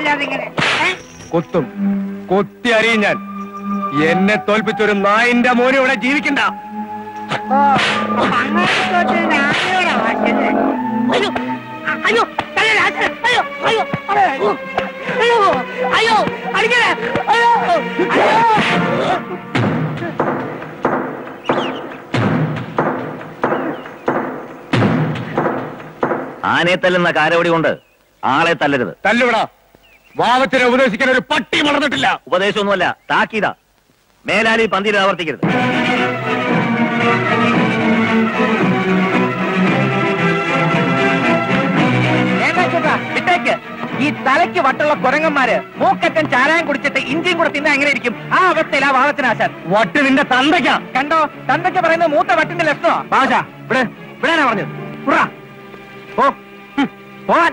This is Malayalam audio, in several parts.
ഇല്ലാതെ ഇങ്ങനെ ഏ? കൊത്തും കൊത്തി അറിയും ഞാൻ എന്നെ തോൽപ്പിച്ചൊരു നായിന്റെ മോനും ഇവിടെ ജീവിക്കണ്ട ഓ അങ്ങോട്ട് തൊട്ട് ഞാനിവിടെ വാശിയത് അയ്യോ അ- അയ്യോ തലയിൽ ആശ- അയ്യോ അയ്യോ അയ്യോ അയ്യോ അയ്യോ അടിക്കണേ അയ്യോ അയ്യോ ആനയെ തല്ലുന്ന കാരവടി കൊണ്ട് ആളെ തല്ലരുത് തല്ലുവിടാ വാവത്തിനെ ഉപദേശിക്കാൻ ഒരു പട്ടി വളർന്നിട്ടില്ല ഉപദേശമൊന്നുമല്ല താക്കീത മേലാലി പന്തിയിൽ ആവർത്തിക്കരുത് വിട്ടേക്ക് ഈ തലയ്ക്ക് വട്ടുള്ള കുരങ്ങന്മാര് മൂക്കറ്റൻ ചാരായം കുടിച്ചിട്ട് ഇഞ്ചിയും കൂടെ തിന്നാ എങ്ങനെ ഇരിക്കും ആ അവസ്ഥയിൽ ആ വാദത്തിനാശാൻ വട്ട് നിന്റെ തന്തയ്ക്കാ കണ്ടോ തന്തയ്ക്ക് പറയുന്നത് മൂത്ത വട്ടിന്റെ ലക്ഷണോ ഭാഷ ഇവിടെ ഇവിടെയാ പറഞ്ഞത് ഉറാ. പോ. ഹും. പോവാൻ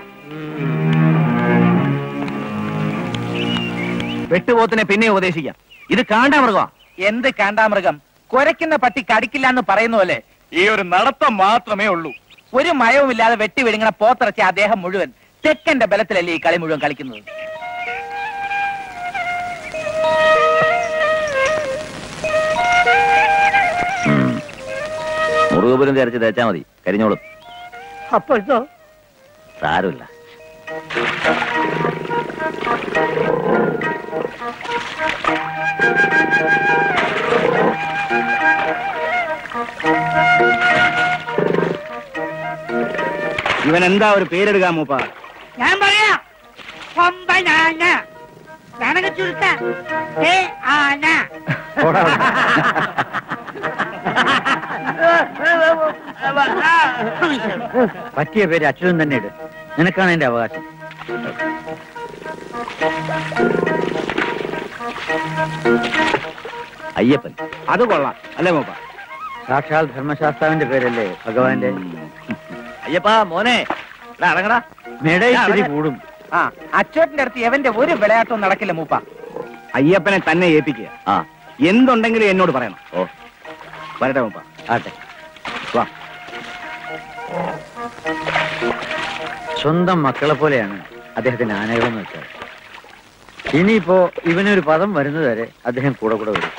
വെട്ടുപോത്തിനെ പിന്നെ ഉപദേശിക്കാം ഇത് കാണ്ടാമൃഗമാ എന്ത് കാണ്ടാമൃഗം കുരയ്ക്കുന്ന പട്ടി കടിക്കില്ല എന്ന് പറയുന്ന പോലെ ഈ ഒരു നടത്തം മാത്രമേ ഉള്ളൂ ഒരു മയവുമില്ലാതെ വെട്ടി വിഴുങ്ങണ പോത്തിറച്ചി അദ്ദേഹം മുഴുവൻ തെക്കന്റെ ബലത്തിലല്ലേ ഈ കളി മുഴുവൻ കളിക്കുന്നത് മുറുകപുരം തേരച്ച് തേച്ചാ മതി കരിഞ്ഞോളും അപ്പോഴത്തോ സാരമില്ല ഇവൻ എന്താ ഒരു പേരെടുക്കാൻ മൂപ്പ ഞാൻ പറയാ കൊമ്പനാന ഞാനൊക്കെ ചുരുക്ക ഏ ആന പറ്റിയ പേര് അച്യുതൻ തന്നെ ഇട് നിനക്കാണ് എന്റെ അവകാശം അയ്യപ്പൻ അത് കൊള്ളാം അല്ലേ മൂപ്പ സാക്ഷാൽ ധർമ്മശാസ്താവിന്റെ പേരല്ലേ ഭഗവാന്റെ അയ്യപ്പാ മോനെ എടാ, അടങ്ങടാ മെട ഇത്തിരി കൂടും ആ അച്ചോട്ടിന്റെ അടുത്ത് എവന്റെ ഒരു വിളയാട്ടവും നടക്കില്ല മൂപ്പ അയ്യപ്പനെ തന്നെ ഏൽപ്പിക്കുക ആ എന്തുണ്ടെങ്കിലും എന്നോട് പറയണം ഓ വരട്ടെ മൂപ്പ ആട്ടെ വാ സ്വന്തം മക്കളെ പോലെയാണ് അദ്ദേഹത്തിന്റെ ആനകളെന്ന് വെച്ചാൽ ഇനിയിപ്പോ ഇവനൊരു പദം വരുന്നത് വരെ അദ്ദേഹം കൂടെ കൂടെ വരും